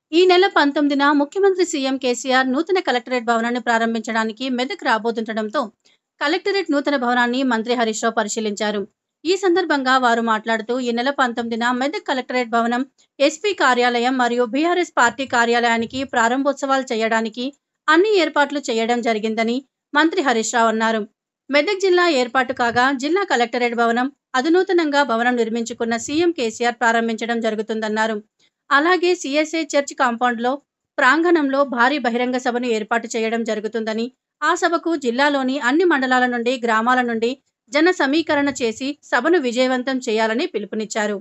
ఈ నెల పంతొమ్మిదిన ముఖ్యమంత్రి సీఎం కేసీఆర్ నూతన కలెక్టరేట్ భవనాన్ని ప్రారంభించడానికి మెదక్ రాబోతుండటంతో కలెక్టరేట్ నూతన భవనాన్ని మంత్రి హరీష్ రావు పరిశీలించారు ఈ సందర్భంగా వారు మాట్లాడుతూ ఈ నెల పంతొమ్మిదిన మెదక్ కలెక్టరేట్ భవనం ఎస్పీ కార్యాలయం మరియు బీఆర్ఎస్ పార్టీ కార్యాలయానికి ప్రారంభోత్సవాలు చేయడానికి అన్ని ఏర్పాట్లు చేయడం జరిగిందని మంత్రి హరీష్ రావు అన్నారు మెదక్ జిల్లా ఏర్పాటు కాగా జిల్లా కలెక్టరేట్ భవనం అధునూతనంగా భవనం నిర్మించుకున్న సీఎం కేసీఆర్ ప్రారంభించడం జరుగుతుందన్నారు అలాగే సిఎస్ఐ చర్చ్ కాంపౌండ్లో ప్రాంగణంలో భారీ బహిరంగ సభను ఏర్పాటు చేయడం జరుగుతుందని ఆ సభకు జిల్లాలోని అన్ని మండలాల నుండి గ్రామాల నుండి జన సమీకరణ చేసి సభను విజయవంతం చేయాలని పిలుపునిచ్చారు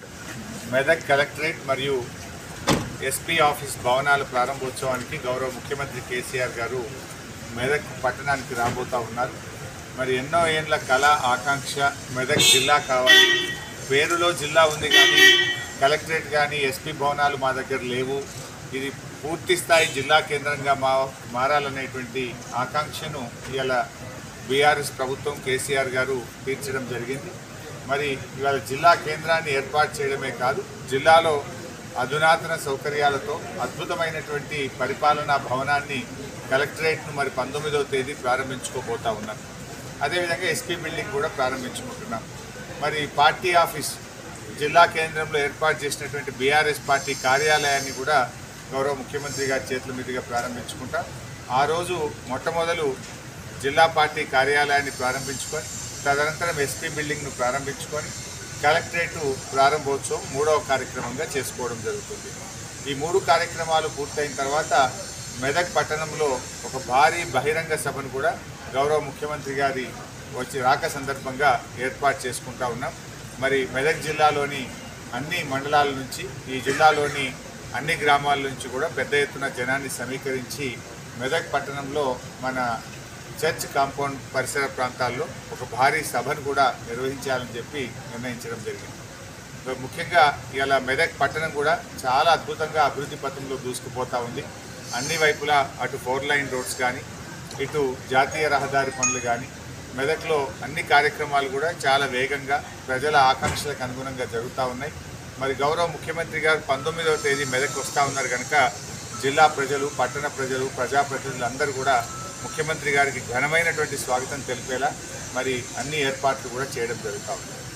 మెదక్ కలెక్టరేట్ మరియు ఎస్పీ ఆఫీస్ భవనాల ప్రారంభోత్సవానికి గౌరవ ముఖ్యమంత్రి కేసీఆర్ గారు మెదక్ పట్టణానికి రాబోతా ఉన్నారు మరి ఎన్నో ఏండ్ల కళ ఆకాంక్ష మెదక్ జిల్లా కావాలి పేరులో జిల్లా ఉంది కానీ కలెక్టరేట్ కానీ ఎస్పీ భవనాలు మా దగ్గర లేవు ఇది పూర్తి స్థాయి జిల్లా కేంద్రంగా మా మారాలనేటువంటి ఆకాంక్షను ఇలా బీఆర్ఎస్ ప్రభుత్వం కేసీఆర్ గారు తీర్చడం జరిగింది మరి ఇవాళ జిల్లా కేంద్రాన్ని ఏర్పాటు చేయడమే కాదు జిల్లాలో అధునాతన సౌకర్యాలతో అద్భుతమైనటువంటి పరిపాలనా భవనాన్ని కలెక్టరేట్ను మరి పంతొమ్మిదవ తేదీ ప్రారంభించుకోబోతా ఉన్నాం అదేవిధంగా ఎస్పీ బిల్డింగ్ కూడా ప్రారంభించుకుంటున్నాం మరి పార్టీ ఆఫీస్ జిల్లా కేంద్రంలో ఏర్పాటు చేసినటువంటి బీఆర్ఎస్ పార్టీ కార్యాలయాన్ని కూడా గౌరవ ముఖ్యమంత్రి గారి చేతుల మీదుగా ప్రారంభించుకుంటాం ఆ రోజు మొట్టమొదలు జిల్లా పార్టీ కార్యాలయాన్ని ప్రారంభించుకొని తదనంతరం ఎస్పీ బిల్డింగ్ను ప్రారంభించుకొని కలెక్టరేట్ ప్రారంభోత్సవం మూడవ కార్యక్రమంగా చేసుకోవడం జరుగుతుంది ఈ మూడు కార్యక్రమాలు పూర్తయిన తర్వాత మెదక్ పట్టణంలో ఒక భారీ బహిరంగ సభను కూడా గౌరవ ముఖ్యమంత్రి గారి వచ్చి రాక సందర్భంగా ఏర్పాటు చేసుకుంటా ఉన్నాం మరి మెదక్ జిల్లాలోని అన్ని మండలాల నుంచి ఈ జిల్లాలోని అన్ని గ్రామాల నుంచి కూడా పెద్ద ఎత్తున జనాన్ని సమీకరించి మెదక్ పట్టణంలో మన చర్చ్ కాంపౌండ్ పరిసర ప్రాంతాల్లో ఒక భారీ సభను కూడా నిర్వహించాలని చెప్పి నిర్ణయించడం జరిగింది మరి ముఖ్యంగా ఇలా మెదక్ పట్టణం కూడా చాలా అద్భుతంగా అభివృద్ధి పథంలో దూసుకుపోతూ ఉంది అన్ని వైపులా అటు ఫోర్ లైన్ రోడ్స్ కానీ ఇటు జాతీయ రహదారి పనులు కానీ మెదక్లో అన్ని కార్యక్రమాలు కూడా చాలా వేగంగా ప్రజల ఆకాంక్షలకు అనుగుణంగా జరుగుతూ ఉన్నాయి మరి గౌరవ ముఖ్యమంత్రి గారు పంతొమ్మిదవ తేదీ మెదక్ వస్తూ ఉన్నారు కనుక జిల్లా ప్రజలు పట్టణ ప్రజలు ప్రజాప్రతినిధులు అందరూ కూడా ముఖ్యమంత్రి గారికి ఘనమైనటువంటి స్వాగతం తెలిపేలా మరి అన్ని ఏర్పాట్లు కూడా చేయడం జరుగుతూ ఉంది